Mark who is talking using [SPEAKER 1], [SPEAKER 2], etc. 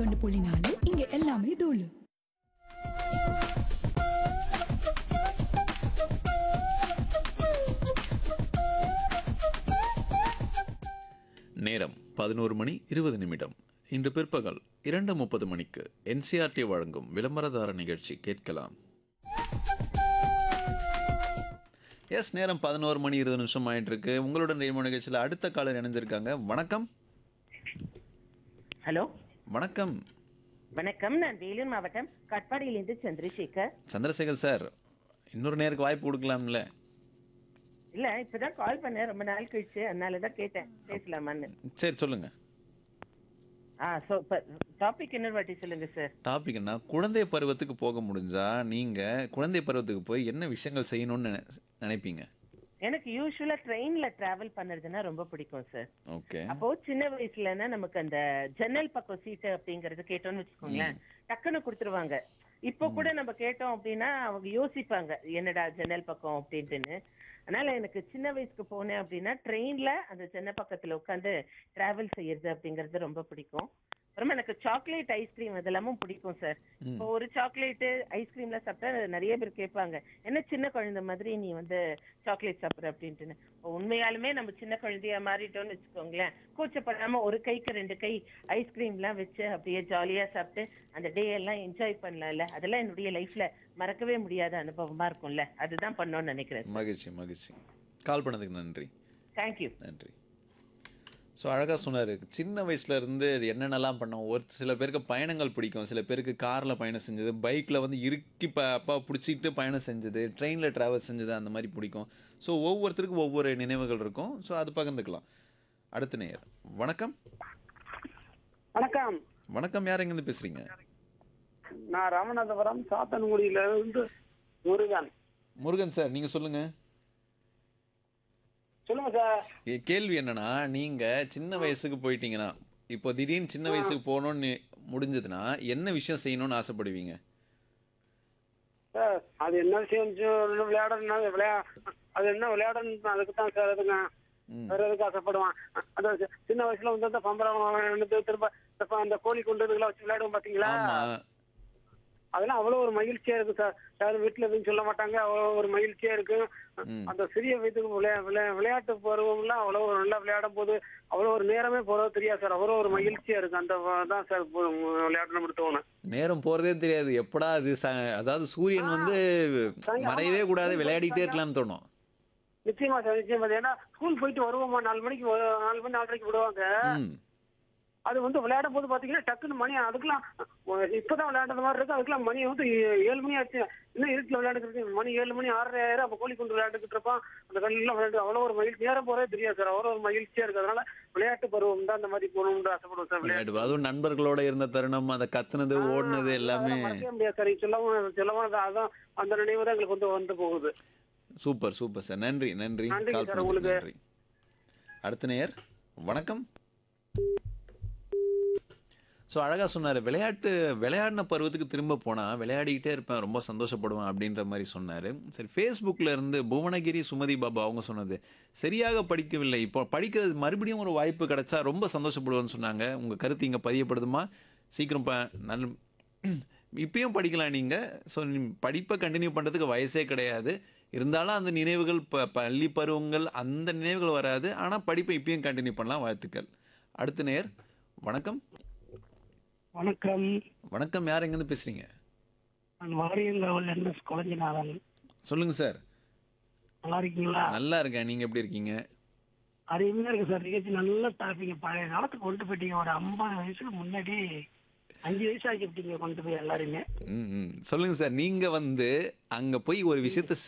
[SPEAKER 1] ரெண்டு புள்ளி நாலு இங்க எல்லாமே தூளு
[SPEAKER 2] நேரம் பதினோரு மணி இருபது நிமிடம் இன்று பிற்பகல் இரண்டு முப்பது மணிக்கு என்சிஆர்டி வழங்கும் விளம்பரதார நிகழ்ச்சி கேட்கலாம் எஸ் நேரம் பதினோரு மணி இருபது நிமிஷம் ஆயிட்டு இருக்கு உங்களுடன் ரெய்மோ நிகழ்ச்சியில் அடுத்த காலர் இணைஞ்சிருக்காங்க வணக்கம்
[SPEAKER 3] ஹலோ
[SPEAKER 2] வணக்கம்
[SPEAKER 3] வணக்கம் நான் வேலூர் மாவட்டம் கட்பாடியிலிருந்து சந்திரசேகர்
[SPEAKER 2] சந்திரசேகர் சார் இன்னொரு நேருக்கு வாய்ப்பு கொடுக்கலாம்ல
[SPEAKER 3] இல்ல இப்பதான் கால் பண்ணேன் ரொம்ப நாள் கழிச்சு அதனாலதான் கேட்டேன் பேசலாமான்னு
[SPEAKER 2] சரி சொல்லுங்க
[SPEAKER 3] ஆ சோ டாபிக் இன்னொரு வாட்டி சொல்லுங்க சார்
[SPEAKER 2] டாபிக் என்ன குழந்தை பருவத்துக்கு போக முடிஞ்சா நீங்க குழந்தை பருவத்துக்கு போய் என்ன விஷயங்கள் செய்யணும்னு நினை- நினைப்பீங்க
[SPEAKER 3] எனக்கு யூஸ்வலா ட்ரெயின்ல டிராவல் பண்ணுறதுன்னா ரொம்ப பிடிக்கும் சார்
[SPEAKER 2] ஓகே
[SPEAKER 3] அப்போ சின்ன வயசுலன்னா நமக்கு அந்த ஜன்னல் பக்கம் சீட்டு அப்படிங்கறது கேட்டோம்னு வச்சுக்கோங்களேன் டக்குன்னு கொடுத்துருவாங்க இப்போ கூட நம்ம கேட்டோம் அப்படின்னா அவங்க யோசிப்பாங்க என்னடா ஜன்னல் பக்கம் அப்படின்ட்டுன்னு அதனால எனக்கு சின்ன வயசுக்கு போனேன் அப்படின்னா ட்ரெயின்ல அந்த ஜன்னல் பக்கத்துல உட்காந்து டிராவல் செய்யறது அப்படிங்கறது ரொம்ப பிடிக்கும் அப்புறமா எனக்கு சாக்லேட் ஐஸ்கிரீம் அதெல்லாமும் பிடிக்கும் சார் இப்போ ஒரு சாக்லேட் ஐஸ்கிரீம்ல சாப்பிட்டா நிறைய பேர் கேட்பாங்க என்ன சின்ன குழந்தை மாதிரி நீ வந்து சாக்லேட் சாப்பிடுற அப்படின்ட்டுன்னு இப்போ உண்மையாலுமே நம்ம சின்ன குழந்தையா மாறிட்டோம்னு வச்சுக்கோங்களேன் கூச்சப்படாம ஒரு கைக்கு ரெண்டு கை ஐஸ்கிரீம்லாம் வச்சு அப்படியே ஜாலியா சாப்பிட்டு அந்த டே எல்லாம் என்ஜாய் பண்ணலாம்ல அதெல்லாம் என்னுடைய லைஃப்ல மறக்கவே முடியாத அனுபவமா இருக்கும்ல அதுதான் பண்ணோம்னு நினைக்கிறேன்
[SPEAKER 2] மகிழ்ச்சி மகிழ்ச்சி கால் பண்ணதுக்கு நன்றி
[SPEAKER 3] தேங்க்யூ
[SPEAKER 2] நன்றி ஸோ அழகாக சொன்னார் சின்ன வயசுல இருந்து என்னென்னலாம் பண்ணோம் ஒரு சில பேருக்கு பயணங்கள் பிடிக்கும் சில பேருக்கு காரில் பயணம் செஞ்சது பைக்கில் வந்து இறுக்கி ப அப்பா பிடிச்சிக்கிட்டு பயணம் செஞ்சது ட்ரெயினில் ட்ராவல் செஞ்சது அந்த மாதிரி பிடிக்கும் ஸோ ஒவ்வொருத்தருக்கும் ஒவ்வொரு நினைவுகள் இருக்கும் ஸோ அது பகிர்ந்துக்கலாம் அடுத்த நேயர் வணக்கம்
[SPEAKER 4] வணக்கம்
[SPEAKER 2] வணக்கம் யார் எங்கேருந்து பேசுகிறீங்க
[SPEAKER 4] நான் ராமநாதபுரம் சாத்தன்குடியில இருந்து முருகன்
[SPEAKER 2] முருகன் சார் நீங்கள் சொல்லுங்கள்
[SPEAKER 4] சொல்லுங்க சார்
[SPEAKER 2] கேள்வி என்னன்னா நீங்கள் சின்ன வயசுக்கு போயிட்டீங்கன்னா இப்போ திடீர்னு சின்ன வயசுக்கு போகணுன்னு முடிஞ்சதுன்னா என்ன விஷயம் செய்யணும்னு ஆசைப்படுவீங்க
[SPEAKER 4] சார் அது என்ன விஷயம் சொல்லு, விளையாடணும் விளையா அது என்ன விளையாடணும் அதுக்கு தான் சார் அதுங்க
[SPEAKER 2] ம்.
[SPEAKER 4] வேற எதுக்கு ஆசைப்படுவான் அதான் சி- சின்ன வயசுல வந்து அந்த பம்பரம் எடுத்து திரும்ப திரும்ப அந்த கோழி குண்டு இதெல்லாம் வச்சு விளையாடுவோம் பாத்தீங்களா
[SPEAKER 2] ஆமா
[SPEAKER 4] அதெல்லாம் அவ்வளவு ஒரு மகிழ்ச்சியா இருக்கு சார் யாரும் வீட்டுல எதுவும் சொல்ல மாட்டாங்க அவ்வளவு ஒரு மகிழ்ச்சியா இருக்கு
[SPEAKER 2] ம்.
[SPEAKER 4] அந்த சிறிய வயதுக்கு விளையா விளையா- விளையாட்டு பருவம்லாம் அவ்வளவு ஒரு நல்லா விளையாடும் போது அவ்வளவு ஒரு நேரமே போறது தெரியாது சார் அவ்வளவு ஒரு மகிழ்ச்சியா இருக்கு அந்த வ- தான் சார் பு- விளையாட்டு தோணும்
[SPEAKER 2] நேரம் போறதே தெரியாது எப்படா அது ச- அதாவது சூரியன் வந்து மறையவே கூடாது விளையாடிட்டே இருக்கலாம்னு தோணும்
[SPEAKER 4] நிச்சயமா சார் நிச்சயமா சார். ஏன்னா ஸ்கூல் போயிட்டு வருவோமா நாலு மணிக்கு வ- நாலு மணி நாலரைக்கு விடுவாங்க
[SPEAKER 2] ம்.
[SPEAKER 4] அது வந்து விளையாடும் போது பாத்தீங்கன்னா டக்குன்னு மணி அதுக்கெல்லாம் அஹ், இப்பதான் விளையாடுற மாதிரி இருக்கு அதுக்கெல்லாம் மணி வந்து ஏ- ஏழு மணி ஆச்சு இன்னும் இருட்டுல விளையாண்டுட்டு மணி ஏழு மணி ஆறரை ஆயிரம் அப்ப கோழி கொண்டு விளையாண்டுக்கிட்டு இருப்பான் அந்த கல்லாம் விளையாண்டு அவ்வளவு ஒரு மகிழ்ச்சி நேரம் போறதே தெரியாது சார் அவ்வளவு ஒரு மகிழ்ச்சியா இருக்கு அதனால விளையாட்டு பருவம் தான் அந்த மாதிரி போகணும்னு ஆசைப்படுவோம் சார் விளையாட்டு
[SPEAKER 2] விளையாட்டு அதுவும் நண்பர்களோட இருந்த தருணம் அதை கத்துனது ஓடுனது எல்லாமே
[SPEAKER 4] அதெல்லாம் மறக்கவே முடியாது சார் நீங்க சொல்லவும் சொல்லவும் அது- அதான் அந்த நினைவு தான் எங்களுக்கு வந்து வந்து போகுது
[SPEAKER 2] சூப்பர் சூப்பர் சார் நன்றி நன்றி
[SPEAKER 4] நன்றிங்க
[SPEAKER 2] கால்
[SPEAKER 4] சார்,
[SPEAKER 2] பண்ணதுக்கு
[SPEAKER 4] உங்களுக்கு.
[SPEAKER 2] நன்றி அடுத்த நேயர் வணக்கம் ஸோ அழகாக சொன்னார் விளையாட்டு விளையாடின பருவத்துக்கு திரும்ப போனால் விளையாடிக்கிட்டே இருப்பேன் ரொம்ப சந்தோஷப்படுவேன் அப்படின்ற மாதிரி சொன்னார் சரி ஃபேஸ்புக்கில் இருந்து புவனகிரி சுமதி பாபா அவங்க சொன்னது சரியாக படிக்கவில்லை இப்போ படிக்கிறது மறுபடியும் ஒரு வாய்ப்பு கிடைச்சா ரொம்ப சந்தோஷப்படுவேன்னு சொன்னாங்க உங்கள் கருத்து இங்கே பதியப்படுதுமா சீக்கிரம் ப நல் இப்பயும் படிக்கலாம் நீங்கள் ஸோ படிப்பை கண்டினியூ பண்ணுறதுக்கு வயசே கிடையாது இருந்தாலும் அந்த நினைவுகள் ப பள்ளி பருவங்கள் அந்த நினைவுகள் வராது ஆனால் படிப்பை இப்பயும் கண்டினியூ பண்ணலாம் வாழ்த்துக்கள் அடுத்த நேர் வணக்கம்
[SPEAKER 5] வணக்கம்
[SPEAKER 2] வணக்கம் யார் எங்கேருந்து பேசுகிறீங்க
[SPEAKER 5] நான் வாரியங்காவல் என்எஸ் குழஞ்சிநாதன்
[SPEAKER 2] சொல்லுங்கள் சார்
[SPEAKER 5] நல்லா இருக்கீங்களா
[SPEAKER 2] நல்லா இருக்கேன் நீங்கள் எப்படி இருக்கீங்க
[SPEAKER 5] அருமையா இருக்கு சார் நிகழ்ச்சி நல்ல டாபிக் பழைய காலத்துக்கு கொண்டு போயிட்டீங்க ஒரு ஐம்பது வயசுக்கு முன்னாடி அஞ்சு வயசு ஆக்கிட்டீங்க கொண்டு போய் எல்லாருமே
[SPEAKER 2] ம் ம் சொல்லுங்கள் சார் நீங்கள் வந்து அங்கே போய் ஒரு விஷயத்த